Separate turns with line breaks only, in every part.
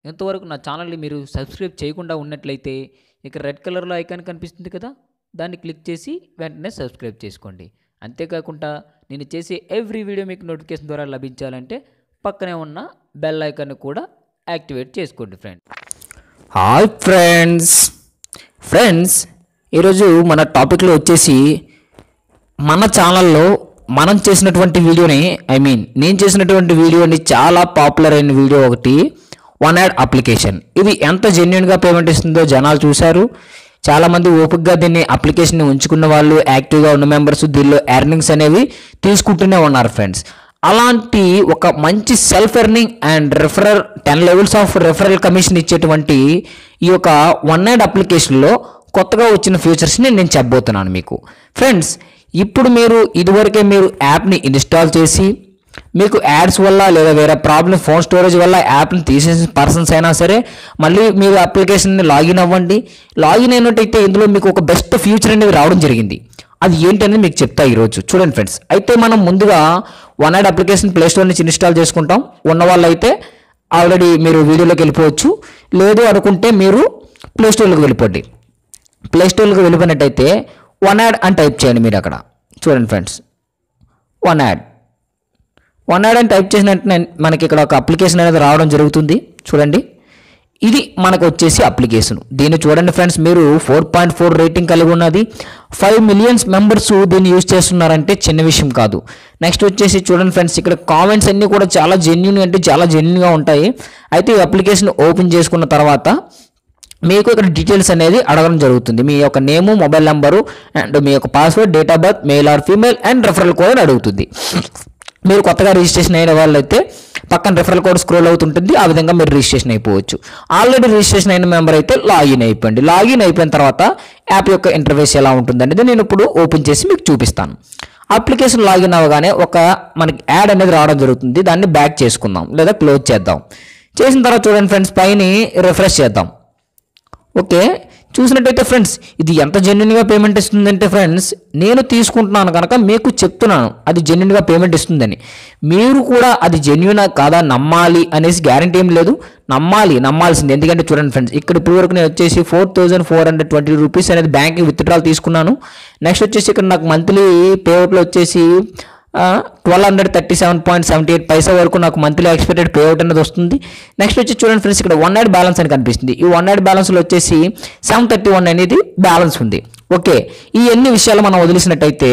ఇంతవరకు నా ఛానల్ని మీరు సబ్స్క్రైబ్ చేయకుండా ఉన్నట్లయితే ఇక్కడ రెడ్ కలర్లో ఐకాన్ కనిపిస్తుంది కదా దాన్ని క్లిక్ చేసి వెంటనే సబ్స్క్రైబ్ చేసుకోండి అంతేకాకుండా నేను చేసే ఎవ్రీ వీడియో మీకు నోటిఫికేషన్ ద్వారా లభించాలంటే పక్కనే ఉన్న బెల్ ఐకాన్ని కూడా యాక్టివేట్ చేసుకోండి ఫ్రెండ్
హాయ్ ఫ్రెండ్స్ ఫ్రెండ్స్ ఈరోజు మన టాపిక్లో వచ్చేసి మన ఛానల్లో మనం చేసినటువంటి వీడియోని ఐ మీన్ నేను చేసినటువంటి వీడియోని చాలా పాపులర్ అయిన వీడియో ఒకటి వన్ యాడ్ అప్లికేషన్ ఇది ఎంత జెన్యున్గా పేమెంట్ ఇస్తుందో జనాలు చూశారు చాలామంది ఓపికగా దీన్ని అప్లికేషన్ని ఉంచుకున్న వాళ్ళు యాక్టివ్గా ఉన్న మెంబర్స్ దీనిలో ఎర్నింగ్స్ అనేవి తీసుకుంటూనే ఉన్నారు ఫ్రెండ్స్ అలాంటి ఒక మంచి self earning and referral ten levels of referral commission ఇచ్చేటువంటి ఈ యొక్క వన్ నైట్ అప్లికేషన్లో కొత్తగా వచ్చిన ఫీచర్స్ని నేను చెప్పబోతున్నాను మీకు ఫ్రెండ్స్ ఇప్పుడు మీరు ఇదివరకే మీరు యాప్ని ఇన్స్టాల్ చేసి మీకు యాడ్స్ వల్ల లేదా వేరే ప్రాబ్లం ఫోన్ స్టోరేజ్ వల్ల యాప్ని తీసేసిన పర్సన్స్ అయినా సరే మళ్ళీ మీరు అప్లికేషన్ని లాగిన్ అవ్వండి లాగిన్ అయినట్టయితే ఇందులో మీకు ఒక బెస్ట్ ఫ్యూచర్ అనేది రావడం జరిగింది అది ఏంటనేది మీకు చెప్తా ఈరోజు చూడండి ఫ్రెండ్స్ అయితే మనం ముందుగా one add application play store నుంచి ఇన్స్టాల్ చేసుకుంటాం ఉన్న వాళ్ళు అయితే ఆల్రెడీ మీరు వీడియోలోకి వెళ్ళిపోవచ్చు లేదు అనుకుంటే మీరు ప్లే స్టోర్లోకి వెళ్ళిపోండి ప్లే స్టోర్లోకి వెళ్ళిపోయినట్టయితే వన్ యాడ్ అని టైప్ చేయండి మీరు అక్కడ చూడండి friends one add one add అని టైప్ చేసిన వెంటనే మనకి ఇక్కడ ఒక అప్లికేషన్ అనేది రావడం జరుగుతుంది చూడండి ఇది మనకు వచ్చేసి అప్లికేషన్ దీన్ని చూడండి ఫ్రెండ్స్ మీరు ఫోర్ పాయింట్ ఫోర్ రేటింగ్ కలిగి ఉన్నది ఫైవ్ మిలియన్స్ మెంబర్స్ దీన్ని యూజ్ చేస్తున్నారంటే చిన్న విషయం కాదు నెక్స్ట్ వచ్చేసి చూడండి ఫ్రెండ్స్ ఇక్కడ కామెంట్స్ అన్నీ కూడా చాలా జెన్యున్ అంటే చాలా జెన్యున్గా ఉంటాయి అయితే ఈ అప్లికేషన్ ఓపెన్ చేసుకున్న తర్వాత మీకు ఇక్కడ డీటెయిల్స్ అనేది అడగడం జరుగుతుంది మీ యొక్క నేము మొబైల్ నెంబరు అండ్ మీ యొక్క password date of birth male or female and referral code అడుగుతుంది మీరు కొత్తగా రిజిస్ట్రేషన్ అయిన వాళ్ళైతే పక్కన రెఫరల్ కోడ్ స్క్రోల్ అవుతుంటుంది ఆ విధంగా మీరు రిజిస్ట్రేషన్ అయిపోవచ్చు ఆల్రెడీ రిజిస్ట్రేషన్ అయిన మెంబర్ అయితే లాగిన్ అయిపోయింది లాగిన్ అయిపోయిన తర్వాత యాప్ యొక్క ఇంటర్ఫేస్ ఎలా ఉంటుంది అనేది నేను ఇప్పుడు ఓపెన్ చేసి మీకు చూపిస్తాను అప్లికేషన్ లాగిన్ అవ్వగానే ఒక మనకి యాడ్ అనేది రావడం జరుగుతుంది దాన్ని బ్యాక్ చేసుకుందాం లేదా క్లోజ్ చేద్దాం చేసిన తర్వాత చూడండి ఫ్రెండ్స్ పైన రిఫ్రెష్ చేద్దాం ఓకే చూసినట్టయితే ఫ్రెండ్స్ ఇది ఎంత జెన్యున్గా పేమెంట్ ఇస్తుందంటే ఫ్రెండ్స్ నేను తీసుకుంటున్నాను కనుక మీకు చెప్తున్నాను అది జెన్యున్గా పేమెంట్ ఇస్తుందని మీరు కూడా అది జెన్యునా కాదా నమ్మాలి అనేసి గ్యారంటీ ఏం లేదు నమ్మాలి నమ్మాల్సింది ఎందుకంటే చూడండి ఫ్రెండ్స్ ఇక్కడ ఇప్పుడు వరకు నేను వచ్చేసి four thousand four hundred twenty rupees అనేది బ్యాంక్కి విత్డ్రాల్ తీసుకున్నాను నెక్స్ట్ వచ్చేసి ఇక్కడ నాకు మంత్లీ పేఅవుట్లో వచ్చేసి twelve hundred thirty seven point seventy eight paisa వరకు నాకు మంత్లీ ఎక్స్పెక్టెడ్ పేఅవుట్ అనేది వస్తుంది నెక్స్ట్ వచ్చి చూడండి ఫ్రెండ్స్ ఇక్కడ వన్ నైట్ బ్యాలెన్స్ అని కనిపిస్తుంది ఈ వన్ నైట్ బ్యాలెన్స్లో వచ్చేసి సెవెన్ థర్టీ వన్ అనేది బ్యాలెన్స్ ఉంది ఓకే ఈ అన్ని విషయాలు మనం వదిలేసినట్టయితే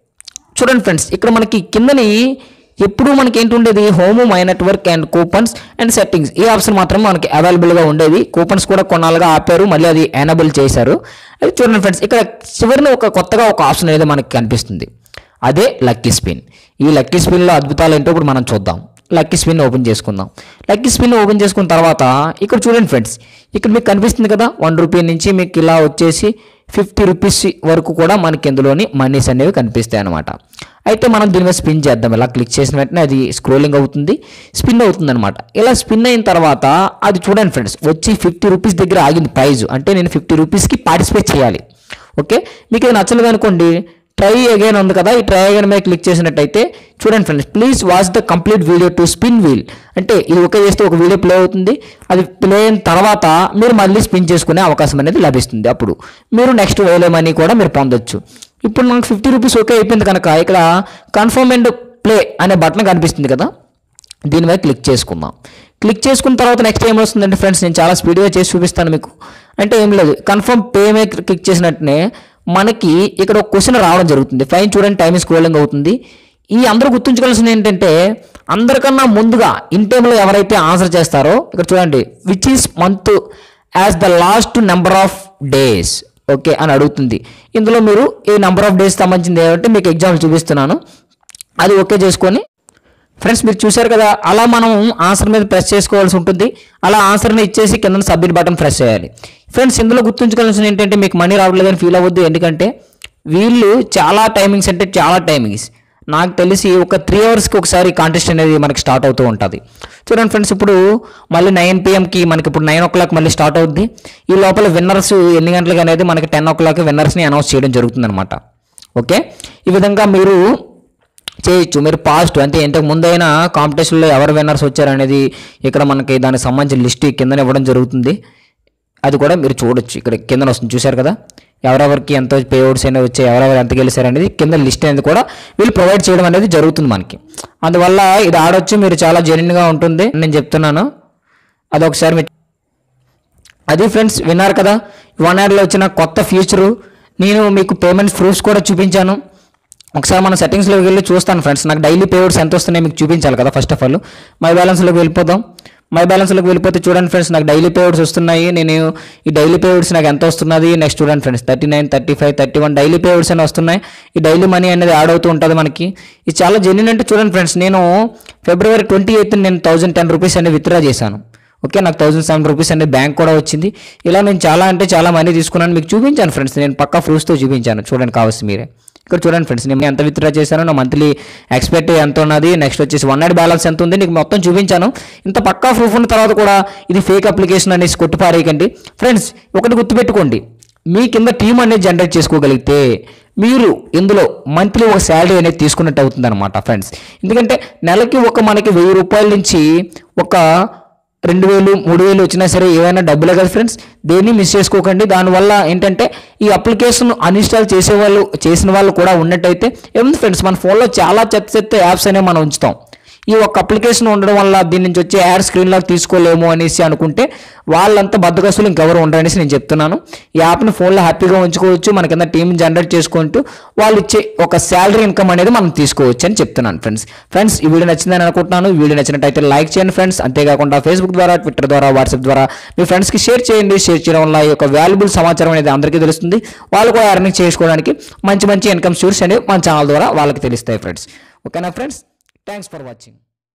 చూడండి ఫ్రెండ్స్ ఇక్కడ మనకి కిందని ఎప్పుడు మనకి ఏంటి ఉండేది home my network and coupons and settings ఈ ఆప్షన్ మాత్రం మనకి అవైలబుల్గా ఉండేది కూపన్స్ కూడా కొన్నాళ్ళుగా ఆపారు మళ్ళీ అది ఎనబుల్ చేశారు అది చూడండి ఫ్రెండ్స్ ఇక్కడ చివరిని ఒక కొత్తగా ఒక ఆప్షన్ అనేది మనకి కనిపిస్తుంది అదే లక్కీ స్పిన్ ఈ లక్కీ స్పిన్లో అద్భుతాలు ఏంటో ఇప్పుడు మనం చూద్దాం లక్కీ స్పిన్ ఓపెన్ చేసుకుందాం లక్కీ స్పిన్ ఓపెన్ చేసుకున్న తర్వాత ఇక్కడ చూడండి ఫ్రెండ్స్ ఇక్కడ మీకు కనిపిస్తుంది కదా వన్ రూపీ నుంచి మీకు ఇలా వచ్చేసి ఫిఫ్టీ రూపీస్ వరకు కూడా మనకి ఇందులోని మనీస్ అనేవి కనిపిస్తాయి అనమాట అయితే మనం దీని మీద స్పిన్ చేద్దాం ఇలా క్లిక్ చేసిన వెంటనే అది స్క్రోలింగ్ అవుతుంది స్పిన్ అవుతుంది అనమాట ఇలా స్పిన్ అయిన తర్వాత అది చూడండి ఫ్రెండ్స్ వచ్చి ఫిఫ్టీ రూపీస్ దగ్గర ఆగింది ప్రైజ్ అంటే నేను ఫిఫ్టీ రూపీస్కి పార్టిసిపేట్ చేయాలి ఓకే మీకు ఇది నచ్చలేదు అనుకోండి ట్రై అగైన్ ఉంది కదా ఈ ట్రై అగైన్ మీద క్లిక్ చేసినట్టయితే చూడండి friends please watch the complete video to spin wheel అంటే ఇది ఒకే చేస్తే ఒక వీడియో ప్లే అవుతుంది అది ప్లే అయిన తర్వాత మీరు మళ్ళీ స్పిన్ చేసుకునే అవకాశం అనేది లభిస్తుంది అప్పుడు మీరు నెక్స్ట్ వేలే మనీ కూడా మీరు పొందొచ్చు ఇప్పుడు మనకు ఫిఫ్టీ రూపీస్ ఓకే అయిపోయింది కనుక ఇక్కడ కన్ఫర్మ్ అండ్ ప్లే అనే బటన్ కనిపిస్తుంది కదా దీని మీద క్లిక్ చేసుకుందాం క్లిక్ చేసుకున్న తర్వాత నెక్స్ట్ ఏం వస్తుందంటే ఫ్రెండ్స్ నేను చాలా స్పీడ్గా చేసి చూపిస్తాను మీకు అంటే ఏం లేదు కన్ఫర్మ్ పే మీద క్లిక్ చేసినట్టునే మనకి ఇక్కడ ఒక క్వశ్చన్ రావడం జరుగుతుంది ఫైన్ చూడండి టైం స్క్రోలింగ్ అవుతుంది ఈ అందరూ గుర్తుంచుకోవాల్సింది ఏంటంటే అందరికన్నా ముందుగా ఇన్ టైంలో ఎవరైతే ఆన్సర్ చేస్తారో ఇక్కడ చూడండి which is month as the last number of days okay అని అడుగుతుంది ఇందులో మీరు ఈ నెంబర్ ఆఫ్ డేస్ సంబంధించింది ఏమంటే మీకు ఎగ్జాంపుల్ చూపిస్తున్నాను అది ఓకే చేసుకొని ఫ్రెండ్స్ మీరు చూశారు కదా అలా మనం ఆన్సర్ మీద ప్రెస్ చేసుకోవాల్సి ఉంటుంది అలా ఆన్సర్ని ఇచ్చేసి కింద సబ్మిట్ బటన్ ప్రెస్ చేయాలి ఫ్రెండ్స్ ఇందులో గుర్తుంచుకోవాల్సింది ఏంటంటే మీకు మనీ రావట్లేదని ఫీల్ అవ్వద్దు ఎందుకంటే వీళ్ళు చాలా టైమింగ్స్ అంటే చాలా టైమింగ్స్ నాకు తెలిసి ఒక త్రీ అవర్స్కి ఒకసారి కాంటెస్ట్ అనేది మనకి స్టార్ట్ అవుతూ ఉంటుంది చూడండి ఫ్రెండ్స్ ఇప్పుడు మళ్ళీ నైన్ పిఎంకి మనకి ఇప్పుడు నైన్ ఓ క్లాక్ మళ్ళీ స్టార్ట్ అవుద్ది ఈ లోపల విన్నర్స్ ఎన్ని గంటలకు అనేది మనకి టెన్ ఓ క్లాక్ విన్నర్స్ని అనౌన్స్ చేయడం జరుగుతుంది అనమాట ఓకే ఈ విధంగా మీరు చేయొచ్చు మీరు పాస్ట్ అంటే ఇంతకు ముందైనా కాంపిటీషన్లో ఎవరు విన్నర్స్ వచ్చారనేది ఇక్కడ మనకి దానికి సంబంధించిన లిస్ట్ కింద ఇవ్వడం జరుగుతుంది అది కూడా మీరు చూడొచ్చు ఇక్కడ కింద వస్తుంది చూశారు కదా ఎవరెవరికి ఎంత పేఅవుట్స్ అయినా వచ్చాయి ఎవరెవరు ఎంత గెలిచారు అనేది కింద లిస్ట్ అనేది కూడా వీళ్ళు ప్రొవైడ్ చేయడం అనేది జరుగుతుంది మనకి అందువల్ల ఇది ఆడొచ్చు మీరు చాలా జెన్యున్గా ఉంటుంది నేను చెప్తున్నాను అది ఒకసారి మీరు అది ఫ్రెండ్స్ విన్నారు కదా వన్ యాడ్లో వచ్చిన కొత్త ఫీచరు నేను మీకు పేమెంట్ ప్రూఫ్స్ కూడా చూపించాను ఒకసారి మన సెట్టింగ్స్లోకి వెళ్ళి చూస్తాను ఫ్రెండ్స్ నాకు డైలీ పేమెంట్స్ ఎంత వస్తున్నాయి మీకు చూపించాలి కదా ఫస్ట్ ఆఫ్ ఆల్ మై బ్యాలెన్స్లోకి వెళ్ళిపోదాం మై బ్యాలెన్స్లోకి వెళ్ళిపోతే చూడండి ఫ్రెండ్స్ నాకు డైలీ పేమెంట్స్ వస్తున్నాయి నేను ఈ డైలీ పేమెంట్స్ నాకు ఎంత వస్తున్నది నెక్స్ట్ చూడండి friends thirty nine thirty five thirty one daily payments అని వస్తున్నాయి ఈ డైలీ మనీ అనేది యాడ్ అవుతూ ఉంటుంది మనకి ఇది చాలా జెన్యున్ అంటే చూడండి ఫ్రెండ్స్ నేను ఫిబ్రవరి ట్వంటీ ఎయిత్ నేను థౌజండ్ టెన్ రూపీస్ అనేది విత్డ్రా చేశాను ఓకే నాకు థౌసండ్ సెవెన్ రూపీస్ అనేది బ్యాంక్ కూడా వచ్చింది ఇలా నేను చాలా అంటే చాలా మనీ తీసుకున్నాను మీకు చూపించాను ఫ్రెండ్స్ నేను పక్కా ప్రూఫ్స్తో చూపించాను చూడండి కావచ్చు మీరే ఇక్కడ చూడండి ఫ్రెండ్స్ నేను ఎంత విత్డ్రా చేశాను నా మంత్లీ ఎక్స్పెక్ట్ ఎంత ఉన్నది నెక్స్ట్ వచ్చేసి వన్ నైట్ బ్యాలెన్స్ ఎంత ఉంది నీకు మొత్తం చూపించాను ఇంత పక్కా ప్రూఫ్ ఉన్న తర్వాత కూడా ఇది ఫేక్ అప్లికేషన్ అనేసి కొట్టుపారేయకండి ఫ్రెండ్స్ ఒకటి గుర్తుపెట్టుకోండి మీ కింద టీం అనేది జనరేట్ చేసుకోగలిగితే మీరు ఇందులో మంత్లీ ఒక శాలరీ అనేది తీసుకున్నట్టు అవుతుంది అనమాట ఫ్రెండ్స్ ఎందుకంటే నెలకి ఒక మనకి వెయ్యి రూపాయల నుంచి ఒక రెండు వేలు మూడు వేలు వచ్చినా సరే ఏవైనా డబ్బులే కదా ఫ్రెండ్స్ దేన్ని మిస్ చేసుకోకండి దానివల్ల ఏంటంటే ఈ అప్లికేషన్ అన్ఇన్స్టాల్ చేసేవాళ్ళు చేసిన వాళ్ళు కూడా ఉన్నట్టయితే ఏముంది ఫ్రెండ్స్ మన ఫోన్లో చాలా చెత్త చెత్త యాప్స్ అనేవి మనం ఉంచుతాం ఈ ఒక్క అప్లికేషన్ ఉండడం వల్ల దీని నుంచి వచ్చే యాడ్ స్క్రీన్లోకి తీసుకోలేము అనేసి అనుకుంటే వాళ్ళంతా బద్దగస్తులు ఇంకెవరు ఉండరనేసి నేను చెప్తున్నాను ఈ యాప్ని ఫోన్లో హ్యాపీగా ఉంచుకోవచ్చు మన కింద టీం జనరేట్ చేసుకుంటూ వాళ్ళు ఇచ్చే ఒక శాలరీ ఇన్కమ్ అనేది మనం తీసుకోవచ్చు అని చెప్తున్నాను ఫ్రెండ్స్ ఫ్రెండ్స్ ఈ వీడియో నచ్చిందని అనుకుంటున్నాను ఈ వీడియో నచ్చినట్టయితే లైక్ చేయండి ఫ్రెండ్స్ అంతేకాకుండా ఫేస్బుక్ ద్వారా ట్విట్టర్ ద్వారా వాట్సాప్ ద్వారా మీ ఫ్రెండ్స్కి షేర్ చేయండి షేర్ చేయడం వల్ల ఈ యొక్క వాల్యుబుల్ సమాచారం అనేది అందరికీ తెలుస్తుంది వాళ్ళు కూడా ఎర్నింగ్ చేసుకోవడానికి మంచి మంచి ఇన్కమ్ సోర్స్ అనేవి మన ఛానల్ ద్వారా వాళ్ళకి తెలుస్తాయి ఫ్రెండ్స్ ఓకేనా ఫ్రెండ్స్ థ్యాంక్స్ ఫర్ వాచింగ్